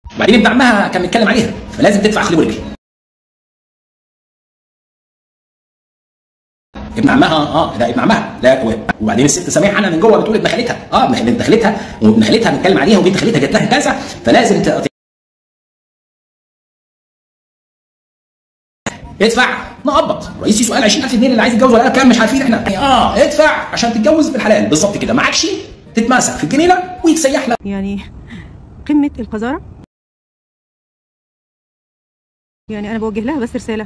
وبعدين ابن عمها كان بيتكلم عليها فلازم تدفع خليه ورجل ابن عمها اه ده ابن عمها لا و- وبعدين الست سامعه عنها من جوه بتقول ابن خالتها اه ابن ابن خالتها وابن خالتها بيتكلم عليها وبنت خالتها جات لها كذا فلازم ت- ادفع نقبض رئيسي سؤال 20000 جنيه اللي عايز يتجوز ولا كام مش عارفين احنا اه ادفع عشان تتجوز بالحلال بالظبط كده معكش تتماسك في الجنينه ويتسيح لك يعني قمة القذارة يعني أنا بوجه لها بس رسالة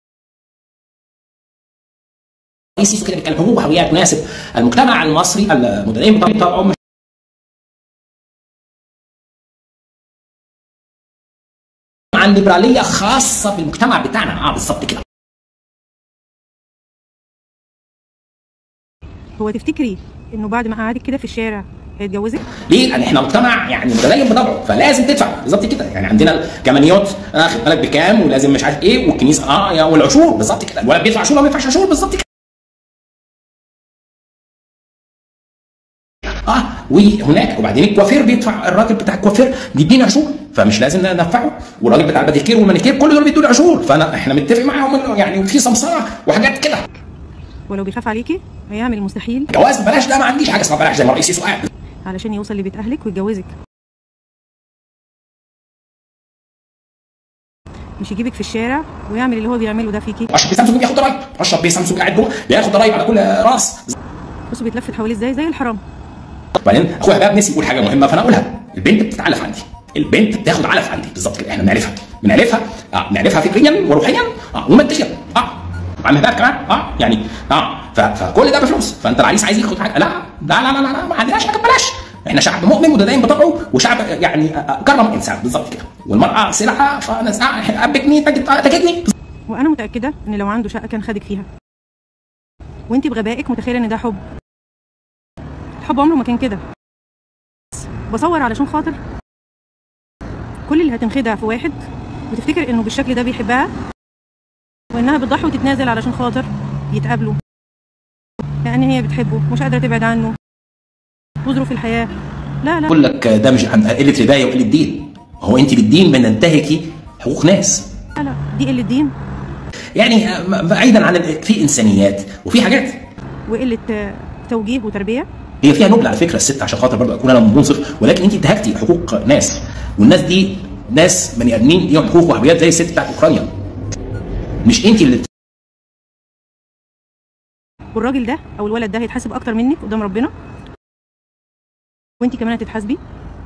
رئيسي كده بيتكلم حقوق وحريات تناسب المجتمع المصري المتدين بطبعه مش عن ليبراليه خاصه بالمجتمع بتاعنا اه بالظبط كده هو تفتكري إنه بعد ما قعدك كده في الشارع هيتجوزك؟ ليه؟ لان احنا مجتمع يعني متدين بطبعه فلازم تدفع بالظبط كده يعني عندنا الجمانيات اه خد بالك بكام ولازم مش عارف ايه والكنيسه اه يا والعشور بالظبط كده الولد بيدفع عشور ولا ما بيدفعش عشور بالظبط كده اه وهناك وبعدين الكوافير بيدفع الراجل بتاع الكوافير بيديني عشور فمش لازم ندفعه والراجل بتاع الباديكير والمانيكير كل دول بيدوا لي عشور فانا احنا متفق معاهم إنه يعني في سمسره وحاجات كده ولو بيخاف عليكي هيعمل المستحيل جواز ببلاش ده ما عنديش حاجه اسمها ببلاش زي ما رئيسي سؤال علشان يوصل لبيت أهلك ويتجوزك مش يجيبك في الشارع ويعمل اللي هو بيعمله ده فيكي اشرف بيه سامسونج بياخد ضرايب اشرف بيه سامسونج قاعد جوه بياخد ضرايب على كل راس بصوا بيتلفت حواليه ازاي زي الحرام وبعدين اخويا بقى نسي يقول حاجه مهمه فانا اقولها البنت بتتعلف عندي البنت بتاخد علف عندي بالظبط كده احنا بنعرفها بنعرفها اه بنعرفها فكريا وروحيا اه وماديا اه وعن بقى كمان اه يعني اه ف- فكل ده بفلوس فانت العريس عايز ياخد حاجه لا لا لا لا لا, لا ما عندناش حاجه ببلاش احنا شعب مؤمن متدين بطبعه وشعب يعني آه، آه، كرم انسان بالظبط كده والمراه سلعه فانا آه، ابكني تجد- تجدني وانا متاكده ان لو عنده شقه كان خدك فيها وانت بغبائك متخيله ان ده حب الحب عمره ما كان كده بصور علشان خاطر كل اللي هتنخدع في واحد وتفتكر انه بالشكل ده بيحبها وانها بتضحي وتتنازل علشان خاطر يتقابلوا لان هي بتحبه مش قادره تبعد عنه وظروف الحياه لا لا بقول لك ده مش عن قله ربايه وقله دين هو انت بالدين بننتهكي حقوق ناس لا لا دي قله دين يعني آه، بعيدا عن ال- في انسانيات وفي حاجات وقله آه، توجيه وتربيه هي فيها نبل على فكره الست عشان خاطر برضه اكون انا منصف ولكن انت انتهكتي حقوق ناس والناس دي ناس بني ادمين ليهم حقوق وحريات زي الست بتاعت اوكرانيا مش انت اللي والراجل ده او الولد ده هيتحاسب اكتر منك قدام ربنا وانت كمان هتتحاسبي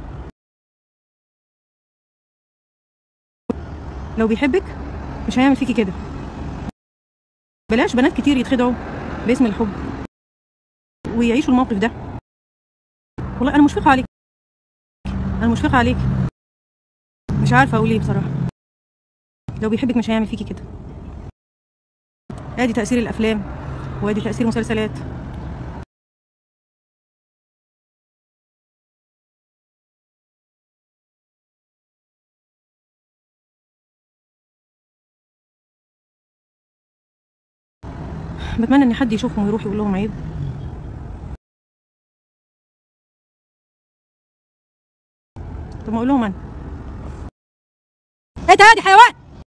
لو بيحبك مش هيعمل فيكي كده بلاش بنات كتير يتخدعوا باسم الحب ويعيشوا الموقف ده والله انا مشفقه عليك انا مشفقه عليك مش عارفه اقول ايه بصراحه لو بيحبك مش هيعمل فيكي كده ادي تاثير الافلام وادي تاثير مسلسلات بتمنى ان حد يشوفهم ويروح يقول لهم عيب طب ما اقول لهم انا انت هادي حيوان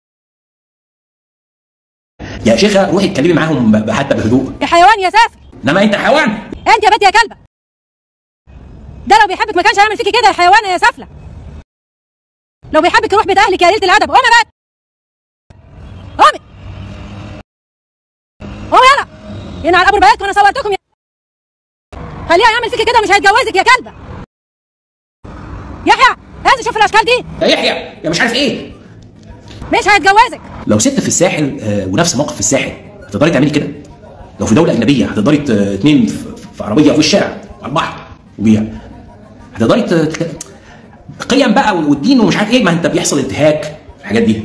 يا شيخه روحي اتكلمي معاهم ب- حتى بهدوء يا حيوان يا سافل انما انت حيوان انت يا بنت يا كلبه ده لو بيحبك ما كانش هيعمل فيكي كده يا حيوان يا سافله لو بيحبك يروح بيت اهلك يا قليله الادب قومي بقى قومي قومي يلا هنا على ابو البيات وانا صورتكم يا خليها يعمل فيكي كده مش هيتجوزك يا كلبه يحيى انزل شوف الاشكال دي يا يحيى يا مش عارف ايه مش هيتجوزك لو ست في الساحل آه، ونفس موقف في الساحل هتقدري تعملي كده لو في دوله اجنبيه هتقدري ت- اتنين في في عربيه في الشارع على البحر وبيع هتقدري ت- ت- قيم بقى والدين ومش عارف ايه ما انت بيحصل انتهاك في الحاجات دي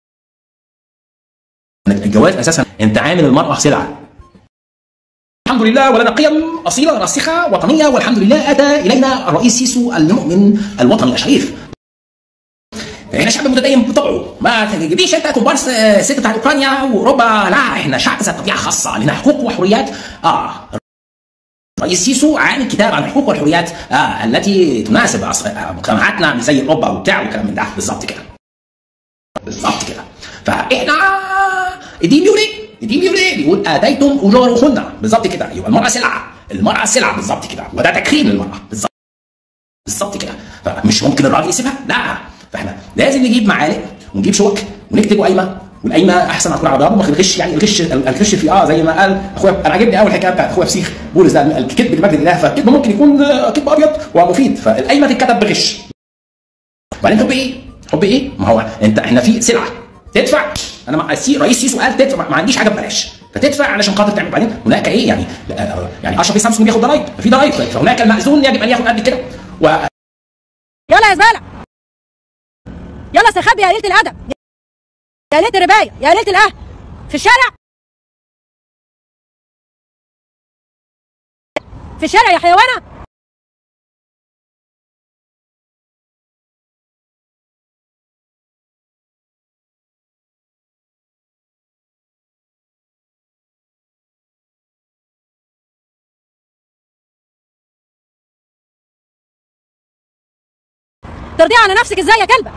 الجواز اساسا انت عامل المراه سلعه الحمد لله ولنا قيم اصيله راسخه وطنيه والحمد لله اتى الينا الرئيس سيسو المؤمن الوطني الشريف احنا شعب متدين بطبعه ما تجيبيش انت كومبارس آه، ست بتاع اوكرانيا واوروبا لا احنا شعب ذات طبيعه خاصه لنا حقوق وحريات اه رئيس سيسو عامل كتاب عن الحقوق والحريات آه التي تناسب أص- آه، مجتمعاتنا مش زي اوروبا وبتاع وكلام من ده بالظبط كده بالظبط كده فاحنا الدين بيقول ايه؟ الدين بيقول ايه؟ بيقول اتيتم اجورهن بالظبط كده يبقى المراه سلعه المراه سلعه بالظبط كده وده تكريم للمراه بالظبط بالظبط كده فمش ممكن الراجل يسيبها لا فاحنا لازم نجيب معالق ونجيب شوك ونكتب قايمه والقايمه احسن هتكون على بياض الغش يعني الغش الغش في اه زي ما قال اخويا انا عاجبني قوي الحكايه بتاعت اخويا فسيخ بولس ده الكذب بمجد الاله فالكذب ممكن يكون آه، كذب ابيض ومفيد فالقايمه تتكتب بغش وبعدين حب ايه؟ حب ايه؟ ما هو انت احنا في سلعه تدفع انا مع السي رئيس سيسو قال تدفع ما عنديش حاجه ببلاش فتدفع علشان خاطر تعمل بعدين هناك ايه يعني آه، يعني اشرف سامسونج بياخد ضرايب في ضرايب فهناك المأذون يجب ان ياخد قد كده و يلا يا زباله يلا استخبي يا قليله الادب يا قليله الربايه يا قليله الاهل في الشارع في الشارع يا حيوانه ترضيها على نفسك ازاي يا كلبه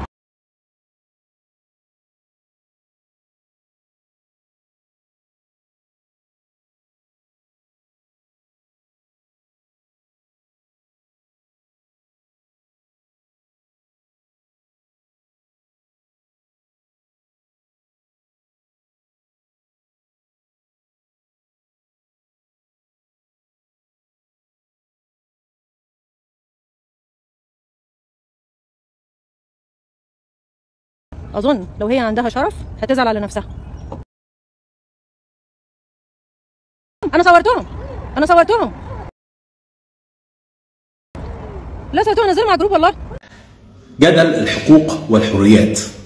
اظن لو هي عندها شرف هتزعل على نفسها انا صورتهم انا صورتهم لا صورتهم نزلوا مع جروب والله جدل الحقوق والحريات